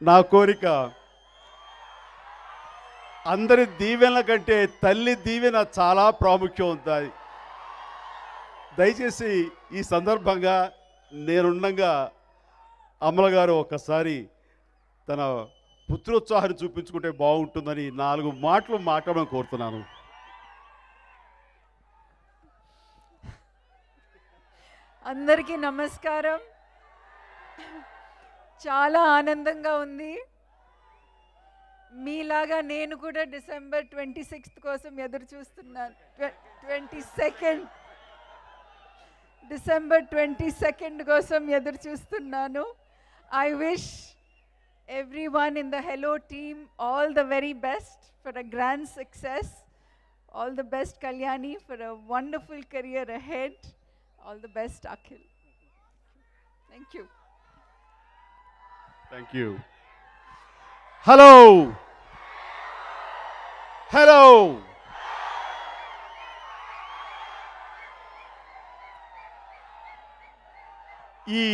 నా కోరిక అందరి దీవెనల కంటే తల్లి దీవెన చాలా ప్రాముఖ్యం ఉంటుంది దయచేసి ఈ సందర్భంగా నేనుండగా అమల గారు ఒకసారి తన పుత్రోత్సాహాన్ని చూపించుకుంటే బాగుంటుందని నాలుగు మాటలు మాట్లాడమని కోరుతున్నాను అందరికీ నమస్కారం చాలా ఆనందంగా ఉంది మీలాగా నేను కూడా డిసెంబర్ ట్వంటీ సిక్స్త్ కోసం ఎదురు చూస్తున్నాను twenty second December twenty second కోసం ఎదురు చూస్తున్నాను I wish everyone in the Hello team all the very best for a grand success all the best Kalyani for a wonderful career ahead all the best Akhil thank you thank you hello hello ఈ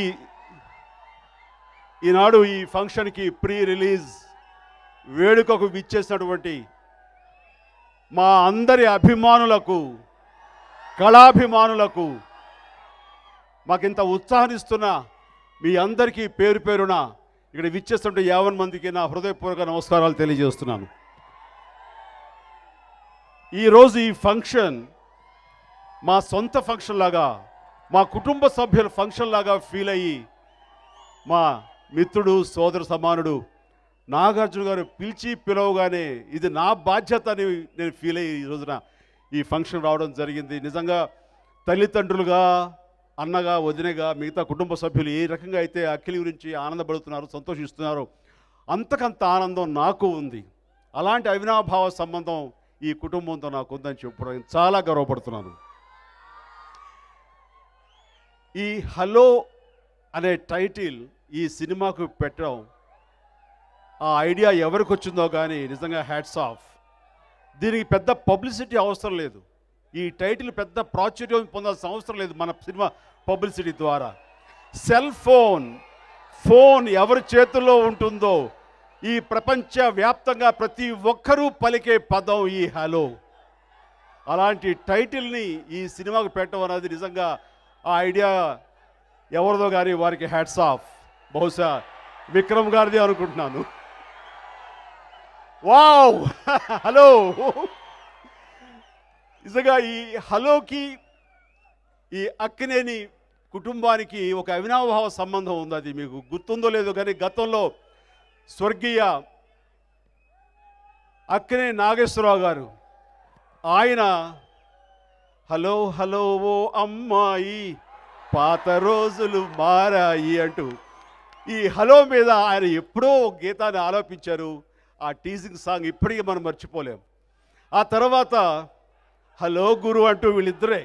ఈనాడు ఈ ఫంక్షన్కి pre release వేడుకకు విచ్చేసినటువంటి మా అందరి అభిమానులకు కళాభిమానులకు మాకింత ఉత్సాహాన్నిస్తున్న మీ అందరికీ పేరు పేరున ఇక్కడ విచ్చేస్తుంటే యావన్ మందికి నా హృదయపూర్వక నమస్కారాలు తెలియజేస్తున్నాను ఈరోజు ఈ ఫంక్షన్ మా సొంత ఫంక్షన్ లాగా మా కుటుంబ సభ్యుల ఫంక్షన్ లాగా ఫీల్ అయ్యి మా మిత్రుడు సోదర సమానుడు నాగార్జున గారు పిలిచి పిలవగానే ఇది నా బాధ్యత అని నేను ఫీల్ అయ్యి ఈ రోజున ఈ ఫంక్షన్ రావడం జరిగింది నిజంగా తల్లిదండ్రులుగా అన్నగా వదినగా మిగతా కుటుంబ సభ్యులు ఏ రకంగా అయితే అఖిలి గురించి ఆనందపడుతున్నారు సంతోషిస్తున్నారు అంతకంత ఆనందం నాకు ఉంది అలాంటి అవినాభావ సంబంధం ఈ కుటుంబంతో నాకు ఉందని చెప్పడం చాలా గర్వపడుతున్నాను ఈ హలో అనే టైటిల్ ఈ సినిమాకు పెట్టడం ఆ ఐడియా ఎవరికి వచ్చిందో కానీ నిజంగా హ్యాట్స్ ఆఫ్ దీనికి పెద్ద పబ్లిసిటీ అవసరం లేదు ఈ టైటిల్ పెద్ద ప్రాచుర్యం పొందాల్సిన అవసరం లేదు మన సినిమా పబ్లిసిటీ ద్వారా సెల్ ఫోన్ ఫోన్ ఎవరి చేతుల్లో ఉంటుందో ఈ ప్రపంచ వ్యాప్తంగా ప్రతి ఒక్కరూ పలికే పదం ఈ హలో అలాంటి టైటిల్ని ఈ సినిమాకు పెట్టడం అనేది నిజంగా ఆ ఐడియా ఎవరిదో కానీ వారికి హ్యాట్స్ ఆఫ్ బహుశా విక్రమ్ గారిది అనుకుంటున్నాను వావ్ హలో నిజంగా ఈ హలోకి ఈ అక్కినేని కుటుంబానికి ఒక అవినాభావ సంబంధం ఉంది అది మీకు గుర్తుందో లేదో కానీ గతంలో స్వర్గీయ అక్కినేని నాగేశ్వరరావు గారు ఆయన హలో హలో ఓ అమ్మాయి పాత రోజులు మారాయి అంటూ ఈ హలో మీద ఆయన ఎప్పుడో ఒక గీతాన్ని ఆలోపించారు ఆ టీజింగ్ సాంగ్ ఇప్పటికీ మనం మర్చిపోలేం ఆ తర్వాత హలో గురు అంటూ వీళ్ళిద్దరే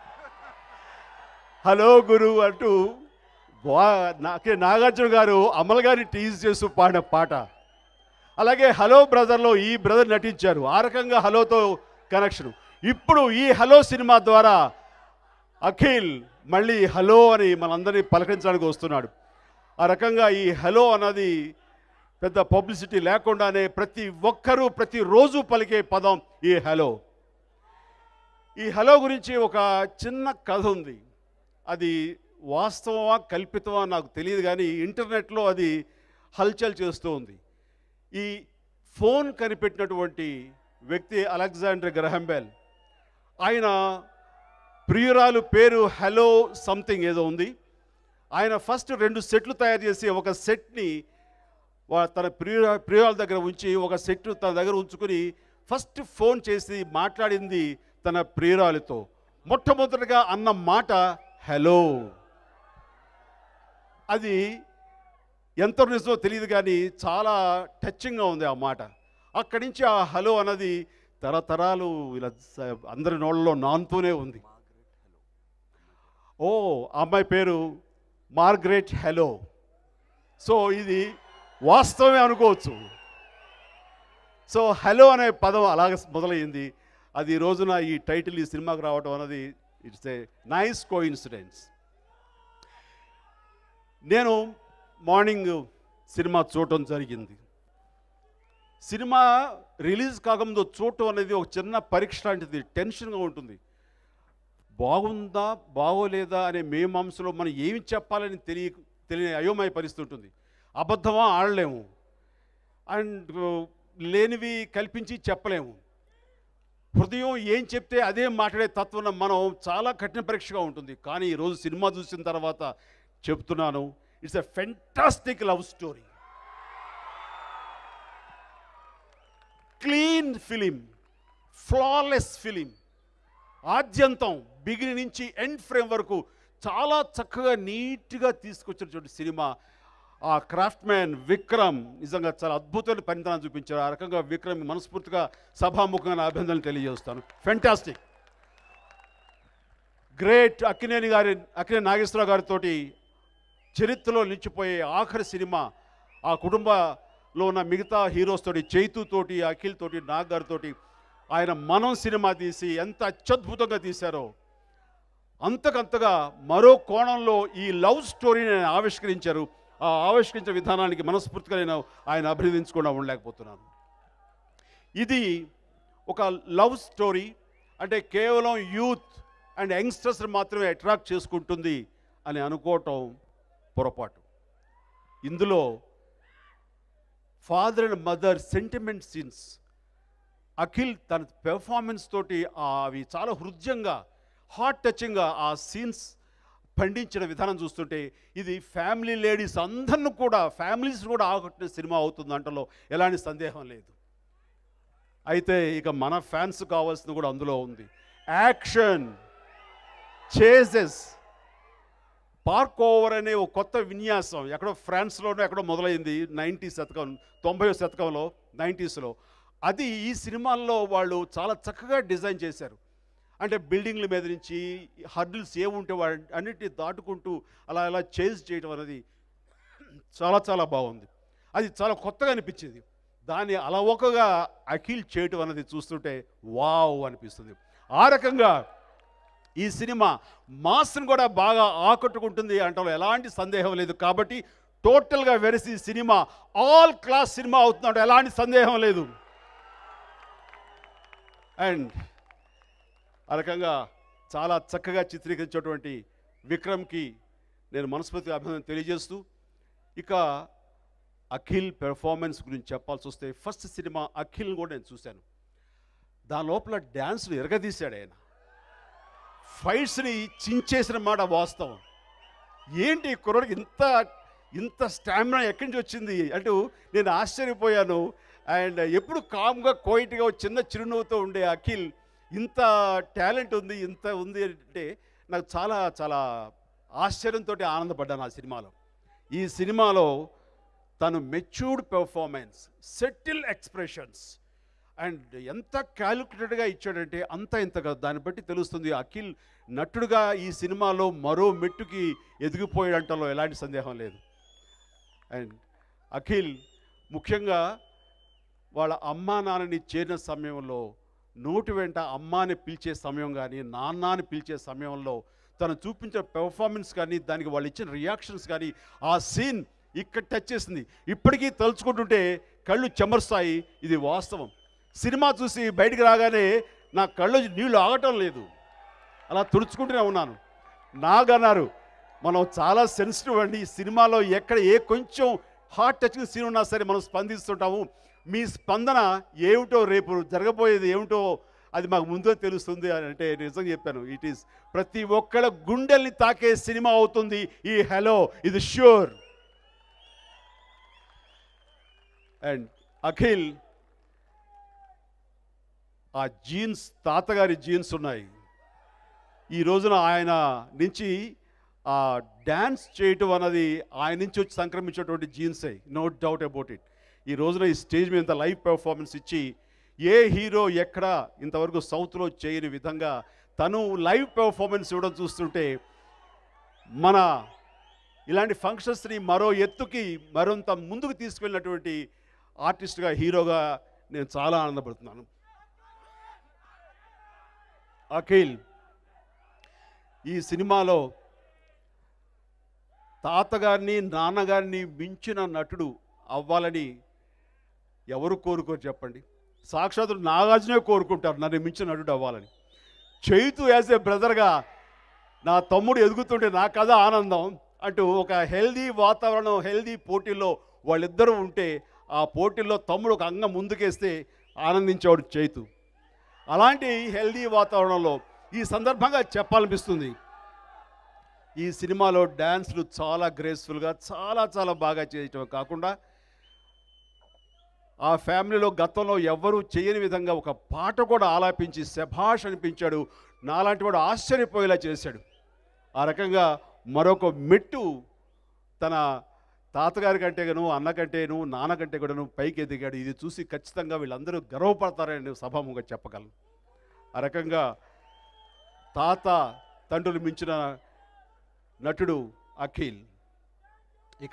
హలో గురు అంటూ వా నాకే నాగార్జున గారు అమల్ గారిని టీజ్ చేస్తూ పాడిన పాట అలాగే హలో బ్రదర్లో ఈ బ్రదర్ నటించారు ఆ రకంగా హలోతో కనెక్షన్ ఇప్పుడు ఈ హలో సినిమా ద్వారా అఖిల్ మళ్ళీ హలో అని మనందరినీ పలకరించడానికి వస్తున్నాడు ఆ రకంగా ఈ హలో అన్నది పెద్ద పబ్లిసిటీ లేకుండానే ప్రతి ఒక్కరూ ప్రతిరోజు పలికే పదం ఈ హలో ఈ హలో గురించి ఒక చిన్న కథ ఉంది అది వాస్తవమా కల్పితమా నాకు తెలియదు కానీ ఇంటర్నెట్లో అది హల్చల్ చేస్తూ ఉంది ఈ ఫోన్ కనిపెట్టినటువంటి వ్యక్తి అలెగ్జాండర్ గ్రహంబెల్ ఆయన ప్రియురాలు పేరు హలో సంథింగ్ ఏదో ఉంది ఆయన ఫస్ట్ రెండు సెట్లు తయారు చేసి ఒక సెట్ని వా- తన ప్రియ ప్రియురాల దగ్గర ఉంచి ఒక సెట్ తన దగ్గర ఉంచుకుని ఫస్ట్ ఫోన్ చేసి మాట్లాడింది తన ప్రియురాలితో మొట్టమొదటిగా అన్న మాట హలో అది ఎంత నిజమో తెలియదు కానీ చాలా టచింగ్గా ఉంది ఆ మాట అక్కడి నుంచి ఆ హలో అన్నది తరతరాలు ఇలా స- అందరి నోళ్ళలో నానుతూనే ఉంది ఓ ఆ అమ్మాయి పేరు మార్గరెట్ హెలో సో ఇది వాస్తవమే అనుకోవచ్చు సో హలో అనే పదం అలాగ మొదలైంది అది ఈ రోజున ఈ టైటిల్ ఈ సినిమాకి రావడం అన్నది it's a nice coincidence నేను మార్నింగ్ సినిమా చూడటం జరిగింది సినిమా రిలీజ్ కాకముందు చూడటం అనేది ఒక చిన్న పరీక్ష లాంటిది టెన్షన్గా ఉంటుంది బాగుందా బాగోలేదా అనే మేమాంసలో మనం ఏమి చెప్పాలని తెలియ తెలియని అయోమయ పరిస్థితి ఉంటుంది అబద్ధమా ఆడలేము అండ్ లేనివి కల్పించి చెప్పలేము హృదయం ఏం చెప్తే అదే మాట్లాడే తత్వం మనం చాలా కఠిన పరీక్షగా ఉంటుంది కానీ ఈరోజు సినిమా చూసిన తర్వాత చెప్తున్నాను it's a fantastic love story clean film flawless film ఆద్యంతం బిగిని నుంచి ఎండ్ ఫ్రేమ్ వరకు చాలా చక్కగా నీట్గా తీసుకొచ్చినటువంటి సినిమా ఆ క్రాఫ్ట్ మ్యాన్ విక్రమ్ నిజంగా చాలా అద్భుతమైన పరిణామం చూపించారు ఆ రకంగా విక్రమ్ మనస్ఫూర్తిగా సభాముఖంగా నా అభినందనలు తెలియజేస్తాను ఫెంటాస్టిక్ గ్రేట్ అక్కినేని గారి అక్కినేని నాగేశ్వరరావు గారితో చరిత్రలో నిలిచిపోయే ఆఖరి సినిమా ఆ కుటుంబంలో ఉన్న మిగతా హీరోస్ తోటి చైతు తోటి అఖిల్ తోటి నాగ్ గారితోటి ఆయన మనం సినిమా తీసి ఎంత అత్యద్భుతంగా తీశారో అంతకంతగా మరో కోణంలో ఈ లవ్ స్టోరీని ఆయన ఆవిష్కరించారు ఆ ఆవిష్కరించిన విధానానికి మనస్ఫూర్తిగా నేను ఆయన అభినందించకుండా ఉండలేకపోతున్నాను ఇది ఒక లవ్ స్టోరీ అంటే కేవలం యూత్ అండ్ యంగ్స్టర్స్ మాత్రమే అట్రాక్ట్ చేసుకుంటుంది అని అనుకోవటం పొరపాటు ఇందులో father and mother sentiment scenes Akhil తన పెర్ఫార్మెన్స్ తోటి ఆ అవి చాలా హృదయంగా హార్ట్ టచింగ్గా ఆ సీన్స్ పండించిన విధానం చూస్తుంటే ఇది ఫ్యామిలీ లేడీస్ అందరిని కూడా ఫ్యామిలీస్ కూడా ఆకట్టిన సినిమా అవుతుంది అంటలో ఎలాంటి సందేహం లేదు అయితే ఇక మన ఫ్యాన్స్ కావాల్సింది కూడా అందులో ఉంది యాక్షన్ చేసెస్ పార్క్ ఓవర్ అనే ఒక కొత్త విన్యాసం ఎక్కడో ఫ్రాన్స్లోనో ఎక్కడో మొదలైంది నైంటీ శతకం తొంభై శతకంలో నైంటీస్లో అది ఈ సినిమాల్లో వాళ్ళు చాలా చక్కగా డిజైన్ చేశారు అంటే బిల్డింగ్ల మీద నుంచి హర్డిల్స్ ఏముంటే వాటి అన్నిటిని దాటుకుంటూ అలా అలా చేజ్ చేయడం అనేది చాలా చాలా బాగుంది అది చాలా కొత్తగా అనిపించింది దాన్ని అలవోకగా అఖిల్ చేయటం అనేది చూస్తుంటే వావ్ అనిపిస్తుంది ఆ రకంగా ఈ సినిమా మాస్ని కూడా బాగా ఆకట్టుకుంటుంది అంటే ఎలాంటి సందేహం లేదు కాబట్టి టోటల్గా వెరసి సినిమా ఆల్ క్లాస్ సినిమా అవుతుందంటే ఎలాంటి సందేహం లేదు అండ్ ఆ రకంగా చాలా చక్కగా చిత్రీకరించినటువంటి విక్రమ్కి నేను మనస్ఫూర్తిగా అభినందన తెలియజేస్తూ ఇక అఖిల్ పెర్ఫార్మెన్స్ గురించి చెప్పాల్సి వస్తే ఫస్ట్ సినిమా అఖిల్ని కూడా నేను చూశాను దాని లోపల డ్యాన్స్లు ఎరగదీశాడు ఆయన ఫైట్స్ని చించేసిన మాట వాస్తవం ఏంటి ఈ కుర్రోడికి ఇంత ఇంత స్టామినా ఎక్కడి నుంచి వచ్చింది అంటూ నేను ఆశ్చర్యపోయాను అండ్ ఎప్పుడు కామ్గా కోయిట్గా చిన్న చిరునవ్వుతో ఉండే అఖిల్ ఇంత టాలెంట్ ఉంది ఇంత ఉంది అంటే నాకు చాలా చాలా ఆశ్చర్యంతో ఆనందపడ్డాను ఆ సినిమాలో ఈ సినిమాలో తను matured performance settle expressions and ఎంత క్యాలిక్యులేటెడ్గా ఇచ్చాడంటే అంత ఇంత కాదు దాన్ని బట్టి తెలుస్తుంది అఖిల్ నటుడుగా ఈ సినిమాలో మరో మెట్టుకి ఎదిగిపోయాడంటలో ఎలాంటి సందేహం లేదు అండ్ అఖిల్ ముఖ్యంగా వాళ్ళ అమ్మా నాన్నని చేరిన సమయంలో నోటి వెంట అమ్మాని పిలిచే సమయం కానీ నాన్న అని పిలిచే సమయంలో తను చూపించిన పెర్ఫార్మెన్స్ కానీ దానికి వాళ్ళు ఇచ్చిన రియాక్షన్స్ కానీ ఆ సీన్ ఇక్కడ టచ్ చేసింది ఇప్పటికీ తలుచుకుంటుంటే కళ్ళు చెమరుస్తాయి ఇది వాస్తవం సినిమా చూసి బయటికి రాగానే నా కళ్ళు నీళ్లు ఆగటం లేదు అలా తుడుచుకుంటూనే ఉన్నాను నాగన్నారు మనం చాలా సెన్సిటివ్ అండి ఈ సినిమాలో ఎక్కడ ఏ కొంచెం హార్ట్ టచింగ్ సీన్ ఉన్నా సరే మనం స్పందిస్తుంటాము మీ స్పందన ఏమిటో రేపు జరగబోయేది ఏమిటో అది మాకు ముందే తెలుస్తుంది అని అంటే నిజంగా చెప్పాను ఇట్ ఈస్ ప్రతి ఒక్కళ్ళ గుండెల్ని తాకే సినిమా అవుతుంది ఈ హలో ఇది ష్యూర్ అండ్ అఖిల్ ఆ జీన్స్ తాతగారి జీన్స్ ఉన్నాయి ఈ రోజున ఆయన నుంచి ఆ డ్యాన్స్ చేయటం అన్నది ఆయన నుంచి వచ్చి సంక్రమించేటువంటి జీన్సే నో డౌట్ అబౌట్ ఇట్ ఈ రోజున ఈ స్టేజ్ మీద ఇంత లైవ్ పెర్ఫార్మెన్స్ ఇచ్చి ఏ హీరో ఎక్కడ ఇంతవరకు సౌత్లో చేయని విధంగా తను లైవ్ పెర్ఫార్మెన్స్ ఇవ్వడం చూస్తుంటే మన ఇలాంటి ఫంక్షన్స్ని మరో ఎత్తుకి మరింత ముందుకు తీసుకెళ్ళినటువంటి ఆర్టిస్ట్గా హీరోగా నేను చాలా ఆనందపడుతున్నాను అఖిల్ ఈ సినిమాలో తాతగారిని నాన్నగారిని మించిన నటుడు అవ్వాలని ఎవరు కోరుకోరు చెప్పండి సాక్షాత్తు నాగార్జునే కోరుకుంటారు నన్ను మించిన నటుడు అవ్వాలని చైతు యాజ్ ఏ బ్రదర్గా నా తమ్ముడు ఎదుగుతుంటే నా కథ ఆనందం అంటూ ఒక హెల్దీ వాతావరణం హెల్దీ పోటీల్లో వాళ్ళిద్దరూ ఉంటే ఆ పోటీల్లో తమ్ముడు ఒక అంగం ముందుకేస్తే ఆనందించేవాడు చైతు అలాంటి హెల్దీ వాతావరణంలో ఈ సందర్భంగా చెప్పాలనిపిస్తుంది ఈ సినిమాలో డ్యాన్స్లు చాలా గ్రేస్ఫుల్గా చాలా చాలా బాగా చేయటం కాకుండా ఆ ఫ్యామిలీలో గతంలో ఎవ్వరూ చేయని విధంగా ఒక పాట కూడా ఆలాపించి శభాష్ అనిపించాడు నాలాంటి వాడు ఆశ్చర్యపోయేలా చేశాడు ఆ రకంగా మరొక మెట్టు తన తాతగారి కంటేగాను అన్న కంటేను నాన్న కంటే కూడాను పైకి ఎదిగాడు ఇది చూసి ఖచ్చితంగా వీళ్ళందరూ గర్వపడతారని సభాముగా చెప్పగలను ఆ రకంగా తాత తండ్రులు మించిన నటుడు అఖిల్ ఇక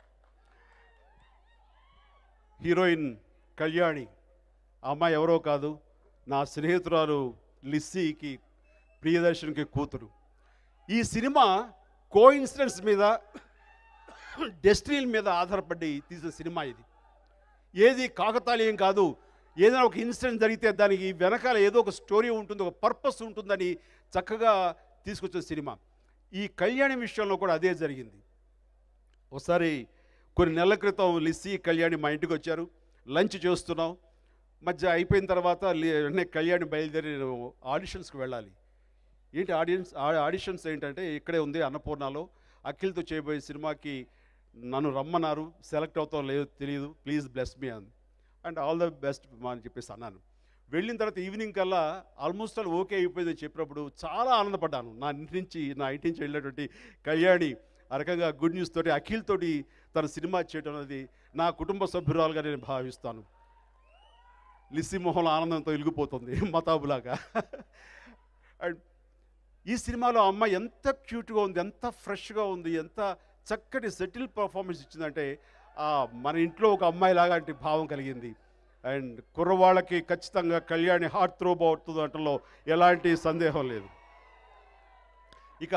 హీరోయిన్ కళ్యాణి ఆ అమ్మాయి ఎవరో కాదు నా స్నేహితురాలు లిస్సీకి ప్రియదర్శన్కి కూతురు ఈ సినిమా కో ఇన్సిడెంట్స్ మీద డెస్టినీల మీద ఆధారపడి తీసిన సినిమా ఇది ఏది కాకతాళీయం కాదు ఏదైనా ఒక ఇన్సిడెంట్ జరిగితే దానికి వెనకాల ఏదో ఒక స్టోరీ ఉంటుంది ఒక పర్పస్ ఉంటుందని చక్కగా తీసుకొచ్చిన సినిమా ఈ కళ్యాణి విషయంలో కూడా అదే జరిగింది ఒకసారి కొన్ని నెలల క్రితం లిస్సీ కళ్యాణి మా ఇంటికి వచ్చారు లంచ్ చేస్తున్నాం మధ్య అయిపోయిన తర్వాత లి- వెంటనే కళ్యాణి బయలుదేరి నేను ఆడిషన్స్కి వెళ్ళాలి ఏంటి ఆడియన్స్ ఆడిషన్స్ ఏంటంటే ఇక్కడే ఉంది అన్నపూర్ణలో అఖిల్తో చేయబోయే సినిమాకి నన్ను రమ్మన్నారు సెలెక్ట్ అవుతాం లేదు తెలియదు ప్లీజ్ బ్లెస్ మీ అని అండ్ ఆల్ ద బెస్ట్ అని చెప్పేసి అన్నాను వెళ్ళిన తర్వాత ఈవినింగ్ కల్లా ఆల్మోస్ట్ ఆల్ ఓకే అయిపోయిందని చెప్పినప్పుడు చాలా ఆనందపడ్డాను నా ఇంటి నుంచి నా ఇంటి నుంచి వెళ్ళినటువంటి కళ్యాణి ఆ రకంగా గుడ్ న్యూస్ తోటి అఖిల్ తోటి తన సినిమా చేయడం అనేది నా కుటుంబ సభ్యురాలుగా నేను భావిస్తాను లిస్సీ మొహంలో ఆనందంతో వెలిగిపోతుంది మతాబులాగా అండ్ ఈ సినిమాలో ఆ అమ్మాయి ఎంత క్యూట్గా ఉంది ఎంత ఫ్రెష్గా ఉంది ఎంత చక్కటి సెటిల్ పర్ఫార్మెన్స్ ఇచ్చిందంటే ఆ, మన ఇంట్లో ఒక అమ్మాయి లాంటి భావం కలిగింది అండ్ కుర్రవాళ్ళకి ఖచ్చితంగా కళ్యాణి హార్ట్ త్రోబ్ అవుతుంది అంటలో ఎలాంటి సందేహం లేదు ఇక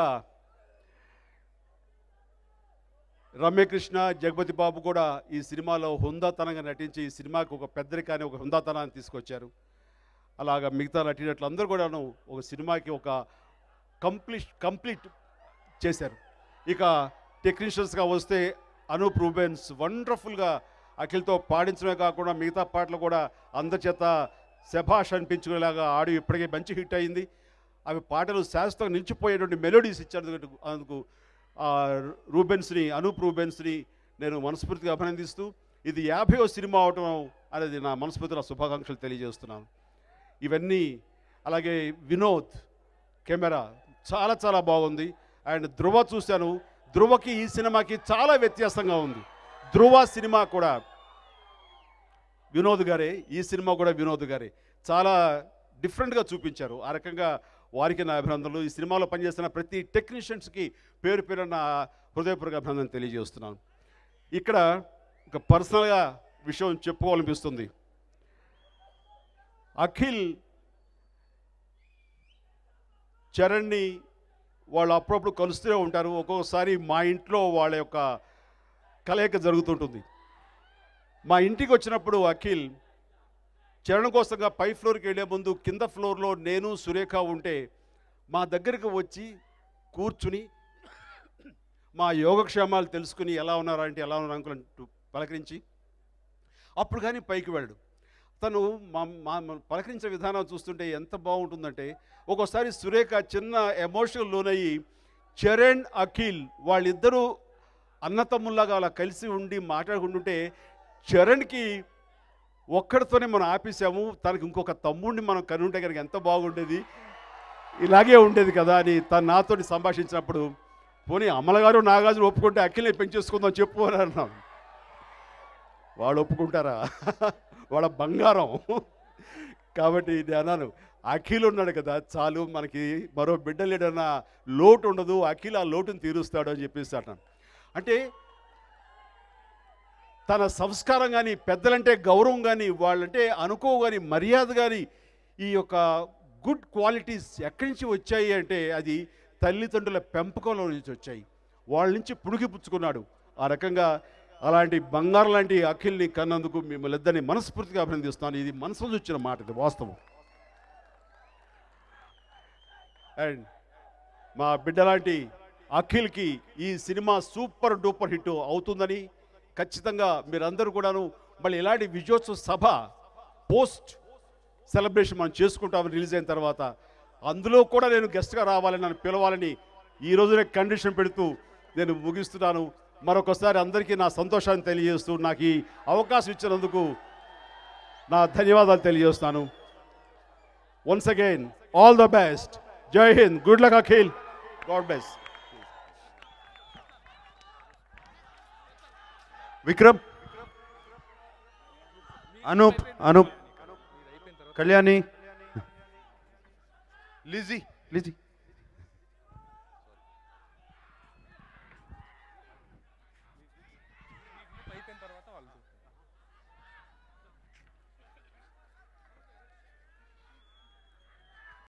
రమ్యకృష్ణ జగపతి బాబు కూడా ఈ సినిమాలో హుందాతనంగా నటించి ఈ సినిమాకి ఒక పెద్దరికాన్ని ఒక హుందాతనాన్ని తీసుకొచ్చారు అలాగా మిగతా నటినట్లు అందరూ కూడాను ఒక సినిమాకి ఒక కంప్లీట్ కంప్లీట్ చేశారు ఇక టెక్నీషియన్స్గా వస్తే అనూప్ రూబెన్స్ వండర్ఫుల్గా అఖిల్తో పాడించడమే కాకుండా మిగతా పాటలు కూడా అందరి చేత శభాష్ అనిపించుకునేలాగా ఆడి ఇప్పటికే మంచి హిట్ అయింది అవి పాటలు శాశ్వతంగా నిలిచిపోయేటువంటి మెలోడీస్ ఇచ్చారు అందుకు ఆ రూబెన్స్ని అనూప్ రూబెన్స్ని నేను మనస్ఫూర్తిగా అభినందిస్తూ ఇది యాభైవ సినిమా అవటం అనేది నా మనస్ఫూర్తిగా శుభాకాంక్షలు తెలియజేస్తున్నాను ఇవన్నీ అలాగే వినోద్ కెమెరా చాలా చాలా బాగుంది అండ్ ధృవ చూశాను ధృవకి ఈ సినిమాకి చాలా వ్యత్యాసంగా ఉంది ధృవ సినిమా కూడా వినోద్ గారే ఈ సినిమా కూడా వినోద్ గారే చాలా డిఫరెంట్గా చూపించారు ఆ రకంగా వారికి నా అభినందనలు ఈ సినిమాలో పనిచేస్తున్న ప్రతి టెక్నీషియన్స్కి పేరు పేరు నా హృదయపూర్వక అభినందన తెలియజేస్తున్నాను ఇక్కడ ఒక పర్సనల్గా విషయం చెప్పుకోవాలనిపిస్తుంది అఖిల్ చరణ్ని వాళ్ళు అప్పుడప్పుడు కలుస్తూనే ఉంటారు ఒక్కొక్కసారి మా ఇంట్లో వాళ్ళ యొక్క కలయిక జరుగుతుంటుంది మా ఇంటికి వచ్చినప్పుడు అఖిల్ చరణ్ కోసంగా పై ఫ్లోర్కి వెళ్ళే ముందు కింద ఫ్లోర్లో నేను సురేఖ ఉంటే మా దగ్గరికి వచ్చి కూర్చుని మా యోగక్షేమాలు తెలుసుకుని ఎలా ఉన్నారు అంటే ఎలా ఉన్నారు అంకుల్ అంటూ పలకరించి అప్పుడు కానీ పైకి వెళ్ళడు తను మా మా మా పలకరించే విధానం చూస్తుంటే ఎంత బాగుంటుందంటే ఒక్కోసారి సురేఖ చిన్న ఎమోషనల్ లోనయ్యి చరణ్ అఖిల్ వాళ్ళిద్దరూ అన్నతమ్ముల్లాగా అలా కలిసి ఉండి మాట్లాడుకుంటుంటే చరణ్కి ఒక్కడితోనే మనం ఆపేసాము తనకి ఇంకొక తమ్ముడిని మనం కనుంటే కనుక ఎంత బాగుండేది ఇలాగే ఉండేది కదా అని తను నాతోటి సంభాషించినప్పుడు పోనీ అమ్మలగారు నాగార్జున ఒప్పుకుంటే అఖిల్ని పెంచేసుకుందాం చెప్పు అని అన్నాం వాళ్ళు ఒప్పుకుంటారా వాళ్ళ బంగారం కాబట్టి నేను అన్నాను అఖిల్ ఉన్నాడు కదా చాలు మనకి మరో బిడ్డ లేడన్న లోటు ఉండదు అఖిల్ ఆ లోటుని తీరుస్తాడు అని చెప్పేసి అన్నాను అంటే తన సంస్కారం కానీ పెద్దలంటే గౌరవం కానీ వాళ్ళంటే అనుకో కానీ మర్యాద కానీ ఈ యొక్క గుడ్ క్వాలిటీస్ ఎక్కడి నుంచి వచ్చాయి అంటే అది తల్లిదండ్రుల పెంపకంలో నుంచి వచ్చాయి వాళ్ళ నుంచి పుణుకి పుచ్చుకున్నాడు ఆ రకంగా అలాంటి బంగారం లాంటి అఖిల్ని కన్నందుకు మిమ్మల్ని ఇద్దరిని మనస్ఫూర్తిగా అభినందిస్తున్నాను ఇది మనసులో వచ్చిన మాట ఇది వాస్తవం అండ్ మా బిడ్డ లాంటి అఖిల్కి ఈ సినిమా సూపర్ డూపర్ హిట్ అవుతుందని ఖచ్చితంగా మీరందరూ కూడాను మళ్ళీ ఇలాంటి విజయోత్సవ సభ పోస్ట్ సెలబ్రేషన్ మనం చేసుకుంటామని రిలీజ్ అయిన తర్వాత అందులో కూడా నేను గెస్ట్గా రావాలని నన్ను పిలవాలని ఈ రోజునే కండిషన్ పెడుతూ నేను ముగిస్తున్నాను మరొకసారి అందరికీ నా సంతోషాన్ని తెలియజేస్తూ నాకు ఈ అవకాశం ఇచ్చినందుకు నా ధన్యవాదాలు తెలియజేస్తాను once again all the best Jai Hind good luck Akhil god బెస్ట్ విక్రమ్ అనూప్ అనూప్ కళ్యాణి లిజీ లిజీ